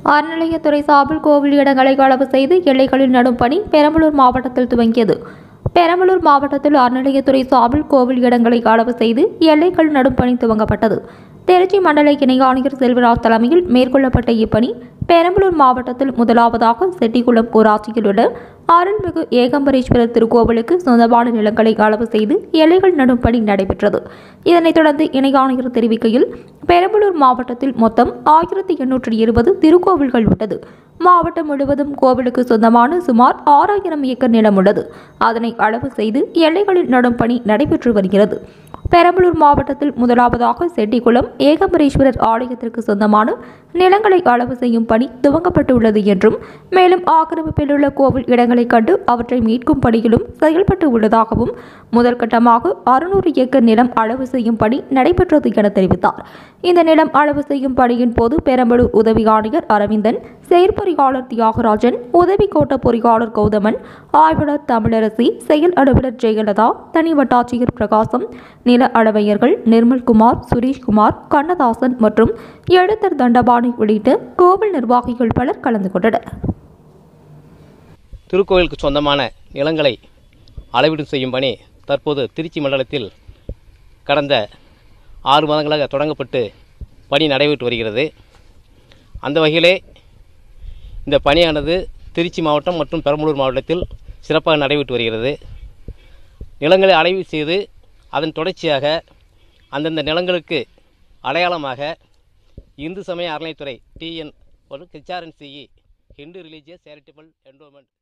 அறநிலையத்துறை சார்பில் கோவில் இடங்களை களவு செய்து எல்லைகளில் நடும் பணி பெரம்பலூர் மாவட்டத்தில் துவங்கியது பெரம்பலூர் மாவட்டத்தில் அறநிலையத்துறை சார்பில் கோவில் இடங்களை களவு செய்து எல்லைகள் நடும் பணி துவங்கப்பட்டது திருச்சி மண்டல இணை ஆணையர் செல்வராஜ் தலைமையில் மேற்கொள்ளப்பட்ட இப்பணி பெரம்பலூர் மாவட்டத்தில் முதலாவதாக செட்டிக்குளம் ஊராட்சியில் உள்ள அருள்மிகு ஏகம்பரேஸ்வரர் திருக்கோவிலுக்கு சொந்தமான நிலங்களை அளவு செய்து எல்லைகள் நடும் பணி நடைபெற்றது இதனைத் தொடர்ந்து இணை ஆணையர் தெரிவிக்கையில் பெரம்பலூர் மாவட்டத்தில் மொத்தம் ஆயிரத்தி எண்ணூற்றி இருபது திருக்கோவில்கள் உள்ளது மாவட்டம் முழுவதும் கோவிலுக்கு சொந்தமான சுமார் ஆறாயிரம் ஏக்கர் நிலம் உள்ளது அதனை அளவு செய்து எல்லைகளில் நடும் பணி நடைபெற்று வருகிறது பெரம்பலூர் மாவட்டத்தில் முதலாவதாக செட்டிக்குளம் ஏகம்பரேஸ்வரர் ஆலயத்திற்கு சொந்தமான நிலங்களை அளவு செய்யும் பணி துவங்கப்பட்டுள்ளது என்றும் மேலும் ஆக்கிரமிப்பில் உள்ள கோவில் இடங்களை கண்டு அவற்றை மீட்கும் பணியிலும் செயல்பட்டு உள்ளதாகவும் முதற்கட்டமாக அறுநூறு ஏக்கர் நிலம் அளவு செய்யும் பணி நடைபெற்றது என தெரிவித்தார் இந்த நிலம் அளவு செய்யும் பணியின் போது பெரம்பலூர் உதவி ஆணையர் அரவிந்தன் செயற்பொறியாளர் தியாகராஜன் உதவி கோட்ட பொறியாளர் கௌதமன் ஆய்வாளர் தமிழரசி செயல் அலுவலர் ஜெயலலிதா தனி வட்டாட்சியர் பிரகாசம் நில அளவையர்கள் நிர்மல்குமார் சுரேஷ்குமார் கண்ணதாசன் மற்றும் எழுத்தர் தண்டபாணி உள்ளிட்ட கோவில் நிர்வாகிகள் பலர் கலந்து கொண்டனர் திருக்கோயிலுக்கு சொந்தமான நிலங்களை அளவீடு செய்யும் பணி தற்போது திருச்சி மண்டலத்தில் கடந்த ஆறு மாதங்களாக தொடங்கப்பட்டு பணி நடைபெற்று வருகிறது அந்த வகையிலே இந்த பணியானது திருச்சி மாவட்டம் மற்றும் பெரம்பலூர் மாவட்டத்தில் சிறப்பாக நடைபெற்று வருகிறது நிலங்களை ஆய்வு செய்து அதன் தொடர்ச்சியாக அந்தந்த நிலங்களுக்கு அடையாளமாக இந்து சமய அறநிலைத்துறை டிஎன் ஒரு HR and CE Hindu religious charitable endowment